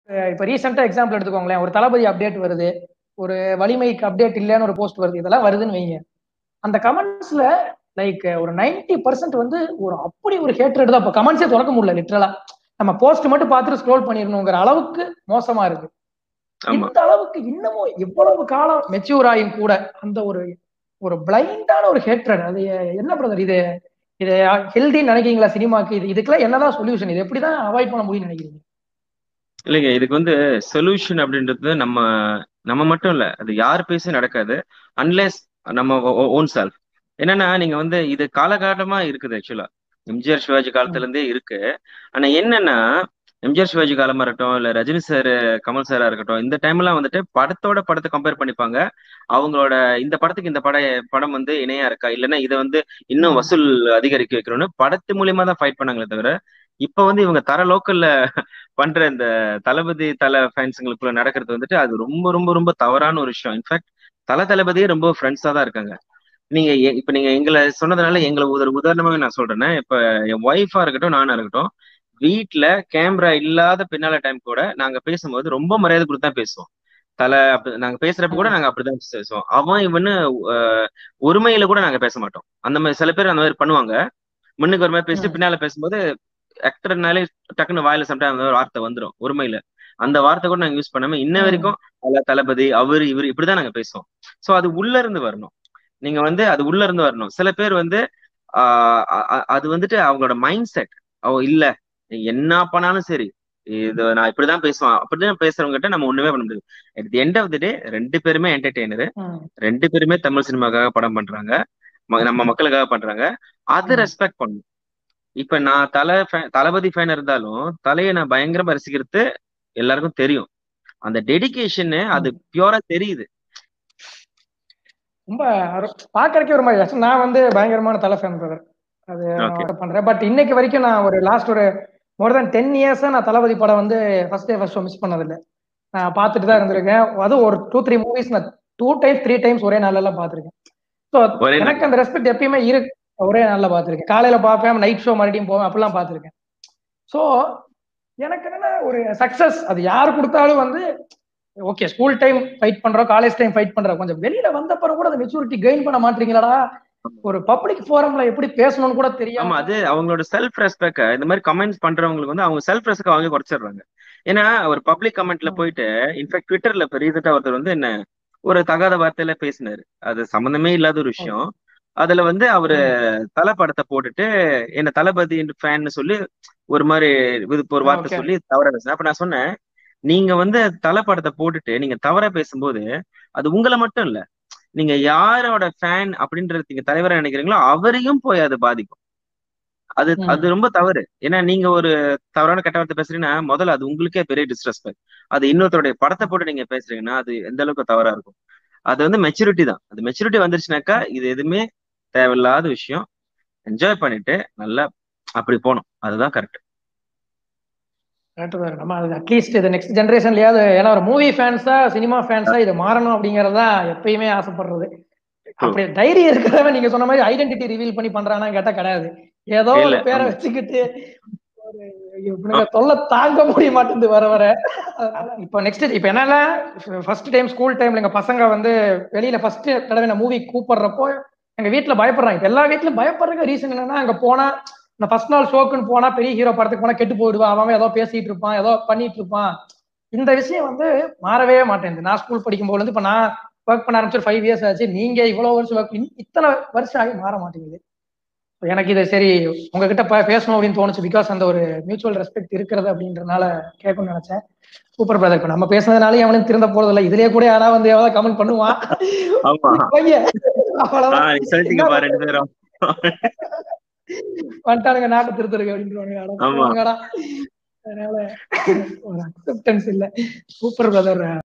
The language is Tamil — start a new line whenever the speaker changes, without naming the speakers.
இப்ப ரீசெண்டா எக்ஸாம்பிள் எடுத்துக்கோங்களேன் ஒரு தளபதி அப்டேட் வருது ஒரு வலிமைக்கு அப்டேட் இல்லைன்னு ஒரு போஸ்ட் வருது இதெல்லாம் வருதுன்னு வைங்க அந்த கமெண்ட்ஸ்ல லைக் ஒரு நைன்டி பர்சன்ட் வந்து ஒரு அப்படி ஒரு ஹேட்ரட் தான் இப்போ கமெண்ட்ஸே திறக்க முடியல லிட்டரலா நம்ம போஸ்ட் மட்டும் பார்த்துட்டு ஸ்க்ரோல் பண்ணிடணுங்கிற அளவுக்கு மோசமா இருக்கு
ஆமா
இந்த அளவுக்கு இன்னமும் எவ்வளவு காலம் மெச்சூர் ஆயும் கூட அந்த ஒரு ஒரு பிளைண்டான ஒரு ஹேட்ரட் அது என்ன பிரதர் இது இது ஹெல்தின்னு நினைக்கிறீங்களா சினிமாக்கு இது இதுக்கெல்லாம் என்னதான் சொல்யூஷன் இது எப்படிதான் அவாய்ட் பண்ண முடியும்னு நினைக்கிறீங்க
இல்லைங்க இதுக்கு வந்து சொல்யூஷன் அப்படின்றது நம்ம நம்ம மட்டும் இல்ல அது யார் பேசி நடக்காது அன்லெஸ் நம்ம ஓன் செல்ஃப் என்னன்னா நீங்க வந்து இது காலகாலமா இருக்குது ஆக்சுவலா எம்ஜிஆர் சிவாஜி காலத்துல இருந்தே இருக்கு ஆனா என்னன்னா எம்ஜிஆர் சிவாஜி காலமா இருக்கட்டும் இல்ல ரஜினி சார் கமல் சாரா இருக்கட்டும் இந்த டைம்லாம் வந்துட்டு படத்தோட படத்தை கம்பேர் பண்ணிப்பாங்க அவங்களோட இந்த படத்துக்கு இந்த பட படம் வந்து இணையா இருக்கா இல்லைன்னா இதை வந்து இன்னும் வசூல் அதிகரிக்க வைக்கணும்னு படத்து மூலியமா தான் ஃபைட் பண்ணாங்களே தவிர இப்ப வந்து இவங்க தர லோக்கல்ல பண்ற இந்த தளபதி தல ஃபேன்ஸுங்களுக்குள்ள நடக்கிறது வந்துட்டு அது ரொம்ப ரொம்ப ரொம்ப தவறான ஒரு விஷயம் இன்ஃபேக்ட் தல தளபதியே ரொம்ப ஃப்ரெண்ட்ஸா தான் இருக்காங்க நீங்க எ- இப்ப நீங்க எங்களை சொன்னதுனால எங்களை ஒரு உதாரணமாவே நான் சொல்றேன்னா இப்ப என் ஒய்ஃபா இருக்கட்டும் நானா இருக்கட்டும் வீட்ல கேமரா இல்லாத பின்னால டைம் கூட நாங்க பேசும்போது ரொம்ப மரியாதை கொடுத்து தான் பேசுவோம் தலை அப்படி நாங்க பேசுறப்ப கூட நாங்க அப்படிதான் பேசுவோம் அவன் இவனு அஹ், ஒருமையில கூட நாங்க பேச மாட்டோம் அந்த மாதிரி சில பேர் அந்த மாதிரி பண்ணுவாங்க முன்னுக்கு ஒரு மாதிரி பேசிட்டு
ம்.
பின்னால பேசும்போது ஆக்டர்னாலே டக்குன்னு வாயில சம்டைம் அந்த ஒரு வார்த்தை வந்துரும் ஒருமையில அந்த வார்த்தை கூட நாங்க யூஸ் பண்ணாம இன்ன
ம்.
வரைக்கும் தல தளபதி அவரு இவரு இப்படிதான் நாங்க பேசுவோம் சோ அது உள்ள இருந்து வரணும் நீங்க வந்து அது உள்ள இருந்து வரணும் சில பேர் வந்து ஆஹ் அ- அ- அது வந்துட்டு அவங்களோட மைண்ட் செட் அவ இல்ல நீ என்ன பண்ணாலும் சரி இது நான் இப்படிதான் பேசுவேன் அப்படிதான் பேசுறவங்க கிட்ட நம்ம ஒண்ணுமே பண்ண முடியாது at the end of the day ரெண்டு பேருமே என்டர்டெய்னர்
ம்.
ரெண்டு பேருமே தமிழ் சினிமாக்காக படம் பண்றாங்க ம- நம்ம மக்களுக்காக பண்றாங்க அது
ம்.
ரெஸ்பெக்ட் பண்ணணும் இப்ப நான் தலை fan- தளபதி ஃபேன் இருந்தாலும் தலையை நான் பயங்கரமா ரசிக்கிறது எல்லாருக்கும் தெரியும் அந்த டெடிகேஷன் அது
ம்.
பியூரா தெரியுது
ரொம்ப அரு- பார்க்கறதுக்கே ஒரு மாதிரி actually நான் வந்து பயங்கரமான தலை ஃபேன் பிரதர் அது
ஓகே
நான் பண்றேன் பட் இன்னைக்கு வரைக்கும் நான் ஒரு லாஸ்ட் ஒரு மோர் தென் டென் இயர்ஸா நான் தளபதி படம் வந்து first day first show miss பண்ணதில்லை நான் பார்த்துட்டு தான் இருந்திருக்கேன் அதுவும் ஒரு டூ த்ரீ மூவிஸ் நான் டூ டைம்ஸ் த்ரீ டைம்ஸ் ஒரே நாள்ல எல்லாம் பார்த்திருக்கேன் ஸோ
ஒரே நாள்
எனக்கு அந்த ரெஸ்பெக்ட் எப்பயுமே இருக்கு ஒரே நாள்ல பார்த்திருக்கேன் காலையில பார்ப்பேன் நைட் ஷோ மறுபடியும் போவேன் அப்படிலாம் பார்த்திருக்கேன் ஸோ எனக்கு என்னன்னா ஒரு சக்சஸ் அது யார் கொடுத்தாலும் வந்து ஓகே ஸ்கூல் டைம் ஃபைட் பண்றோம் காலேஜ் டைம் ஃபைட் பண்றோம் கொஞ்சம் வெளியில வந்த பிறகு கூட அந்த மெச்சூரிட்டி கெயின் பண்ண மாட்டீங்களாடா ஒரு பப்ளிக் ஃபோரம்ல எப்படி பேசணும்னு கூட
ஆமா
தெரியாம
அது அவங்களோட செல்ஃப் ரெஸ்பெக்ட் இந்த மாதிரி கமெண்ட்ஸ் பண்றவங்களுக்கு வந்து அவங்க செல்ஃப் ரெஸ்பெக்ட் அவங்க குறைச்சிடுறாங்க ஏன்னா ஒரு பப்ளிக் கமெண்ட்ல
ம்,
போயிட்டு இன்ஃபேக்ட் ட்விட்டர்ல இப்ப ரீசெண்டா ஒருத்தர் வந்து என்ன ஒரு தகாத வார்த்தையில பேசினாரு அது சம்பந்தமே இல்லாத ஒரு
ஓகே
விஷயம் அதுல வந்து அவரு
ம்,
தலை படத்தை போட்டுட்டு என்ன தளபதி ஃபேன்னு சொல்லி ஒரு மாதிரி இது ஒரு வார்த்தை
ஓகே
சொல்லி தவறா பேசினேன் அப்ப நான் சொன்னேன் நீங்க வந்து தலை படத்தை போட்டுட்டு நீங்க தவறா பேசும்போது அது உங்களை மட்டும் இல்ல நீங்க யாரோட ஃபேன் அப்படின்றது நீங்க தலைவரா நினைக்கிறீங்களோ அவரையும் போய் அது பாதிக்கும் அது
ம்,
அது ரொம்ப தவறு ஏன்னா நீங்க ஒரு தவறான கெட்ட வார்த்தை பேசுறீங்கன்னா முதல்ல அது உங்களுக்கே பெரிய டிஸ்ரெஸ்பெக்ட் அது இன்னொருத்தருடைய படத்தை போட்டு நீங்க பேசுறீங்கன்னா அது எந்த அளவுக்கு தவறா இருக்கும் அது வந்து மெச்சூரிட்டி தான் அது மெச்சூரிட்டி வந்துருச்சுனாக்கா இது எதுவுமே தேவையில்லாத விஷயம் என்ஜாய் பண்ணிட்டு நல்லா அப்படி போகணும் அதுதான் கரெக்ட்
கரெக்ட் தான் நம்ம அது அட்லீஸ்ட் இது நெக்ஸ்ட் ஜென்ரேஷன்லயாவது ஏன்னா ஒரு மூவி ஃபேன்ஸா சினிமா ஃபேன்ஸா இது மாறணும் அப்படிங்கறதா எப்பயுமே ஆசைப்படுறது அப்படி தைரியம் இருக்கிறவன் நீங்க சொன்ன மாதிரி ஐடென்டிட்டி ரிவீல் பண்ணி பண்றானா கேட்டா கிடையாது ஏதோ ஒரு
இல்ல
பேரை
ஆமா
வச்சுக்கிட்டு ஒரு இவனுங்க தொல்லை தாங்க முடிய மாட்டேங்குது வர வர அதனால இப்போ நெக்ஸ்ட் இப்போ என்னன்னா ஃபர்ஸ்ட் டைம் ஸ்கூல் டைம்ல எங்க பசங்க வந்து வெளியில ஃபர்ஸ்ட் தடவை நான் மூவி கூப்பிடுறப்போ எங்க வீட்டுல பயப்படுறாங்க இப்ப எல்லா வீட்லயும் பயப்படுறதுக்கு ரீசன் என்னன்னா அங்க போனா நான் ஃபர்ஸ்ட் நாள் ஷோக்குன்னு போனா பெரிய ஹீரோ படத்துக்கு போனா கெட்டு போயிடுவான் அவன் ஏதோ பேசிட்டு இருப்பான் ஏதோ பண்ணிட்டு இருப்பான் இந்த விஷயம் வந்து மாறவே மாட்டேங்குது நான் ஸ்கூல் படிக்கும் போது இப்ப நான் ஒர்க் பண்ண ஆரம்பிச்சு ஃபைவ் இயர்ஸ் ஆச்சு நீங்க இவ்வளவு வருஷம் ஒர்க் இத்தனை வருஷம் ஆகி மாற மாட்டேங்குது இப்ப எனக்கு இது சரி உங்ககிட்ட ப- பேசணும் அப்படின்னு தோணுச்சு பிகாஸ் அந்த ஒரு மியூச்சுவல் ரெஸ்பெக்ட் இருக்கிறது அப்படின்றனால கேட்கணும்னு நினைச்சேன் சூப்பர் பிரதர் இப்ப நம்ம பேசுனதுனாலே அவனும் திருந்த போறது இல்ல இதுலயே கூட யாராவது வந்து எவ்வளவு கமெண்ட் பண்ணுவான்
ஆமா
வைங்க. அவ்வளவுதான்
ஆஹ் சொல்லிட்டீங்க பா ரெண்டு பேரும்
வந்துட்டானுங்க நாட்டு திருத்தருக்கு அப்படின்றாங்க அட
ஆமா
போங்கடா அதனால ஒரு அக்செப்டன்ஸ் இல்ல சூப்பர் பிரதர்